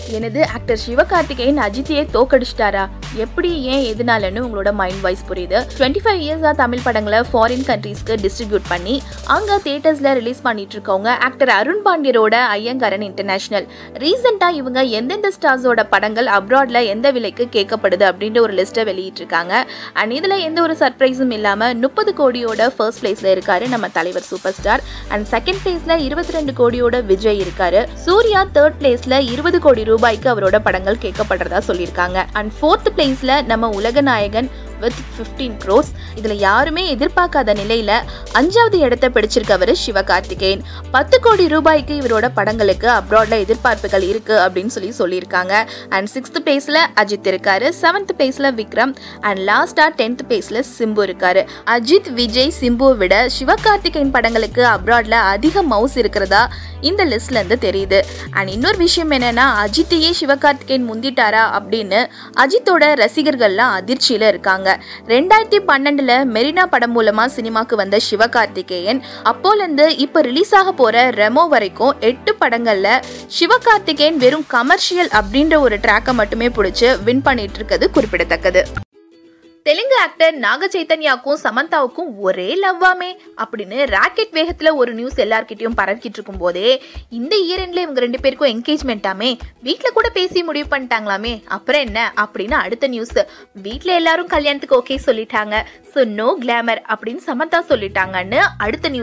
எனது ஆக்டர் சிவகார்த்திகேயன் அஜித்தையே தோக்கடிச்சிட்டாரா எப்படி ஏன் எதனாலன்னு உங்களோட மைண்ட் வாய்ஸ் புரியுது டுவெண்ட்டி ஃபைவ் இயர்ஸாக தமிழ் படங்களை ஃபாரின் கண்ட்ரீஸ்க்கு டிஸ்ட்ரிபியூட் பண்ணி அங்கே தியேட்டர்ஸில் ரிலீஸ் பண்ணிட்டு இருக்கவங்க ஆக்டர் அருண் பாண்டியரோட ஐயங்காரன் இன்டர்நேஷனல் ரீசெண்டாக இவங்க எந்தெந்த ஸ்டார்ஸோட படங்கள் அப்ராட்ல எந்த விலைக்கு கேட்கப்படுது அப்படின்ற ஒரு லிஸ்ட்டை வெளியிட்டிருக்காங்க அண்ட் இதில் எந்த ஒரு சர்ப்ரைஸும் இல்லாமல் முப்பது கோடியோட ஃபர்ஸ்ட் பிளேஸில் இருக்காரு நம்ம தலைவர் சூப்பர் ஸ்டார் அண்ட் செகண்ட் பிளேஸில் இருபத்தி ரெண்டு கோடியோட விஜய் இருக்காரு சூர்யா தேர்ட் பிளேஸ்ல இருபது கோடி ரூபாய்க்கு அவரோட படங்கள் கேட்கப்படுறதா சொல்லியிருக்காங்க அண்ட் ஃபோர்த் பிளேஸ்ல நம்ம உலக நாயகன் வித் ஃபிஃப்டீன் க்ரோஸ் இதில் யாருமே எதிர்பார்க்காத நிலையில் அஞ்சாவது இடத்தை பிடிச்சிருக்கவர் சிவகார்த்திகேயன் பத்து கோடி ரூபாய்க்கு இவரோட படங்களுக்கு அப்ராட்ல எதிர்பார்ப்புகள் இருக்கு அப்படின்னு சொல்லி சொல்லியிருக்காங்க அண்ட் சிக்ஸ்த் பிளேஸில் அஜித் இருக்காரு செவன்த் பிளேஸில் விக்ரம் அண்ட் லாஸ்டாக டென்த் பிளேஸில் சிம்பு இருக்காரு அஜித் விஜய் சிம்புவை விட சிவகார்த்திகேயன் படங்களுக்கு அப்ராட்ல அதிக மவுஸ் இருக்கிறதா இந்த லிஸ்ட்ல இருந்து தெரியுது அண்ட் இன்னொரு விஷயம் என்னன்னா அஜித்தையே சிவகார்த்திகேயன் முந்திட்டாரா அப்படின்னு அஜித்தோட ரசிகர்கள்லாம் அதிர்ச்சியில இருக்காங்க ரெண்டாயிரத்தி பன்னெண்டுல மெரினா படம் மூலமா சினிமாக்கு வந்த சிவகார்த்திகேயன் அப்போலேருந்து இப்போ ரிலீஸ் ஆக போற ரெமோ வரைக்கும் எட்டு படங்கள்ல சிவகார்த்திகேயன் வெறும் கமர்ஷியல் அப்படின்ற ஒரு ட்ராக்கை மட்டுமே பிடிச்சி வின் பண்ணிட்டு இருக்கிறது குறிப்பிடத்தக்கது தெலுங்கு ஆக்டர் நாக சைத்தன்யாவுக்கும் சமந்தாவுக்கும் ஒரே லவ்வாமே அப்படின்னு ராக்கெட் வேகத்துல ஒரு நியூஸ் எல்லார்கிட்டயும் பரவிக்கிட்டு இருக்கும் போதே இந்த இயர் எண்ட்ல இவங்க ரெண்டு பேருக்கும் என்கேஜ்மெண்ட்டாமே வீட்ல கூட பேசி முடிவு பண்ணிட்டாங்களாமே அப்புறம் என்ன அப்படின்னு அடுத்த நியூஸ் வீட்ல எல்லாரும் கல்யாணத்துக்கு ஓகே சொல்லிட்டாங்க ஸோ நோ கிளாமர் அப்படின்னு சமந்தா சொல்லிட்டாங்கன்னு அடுத்த நியூஸ்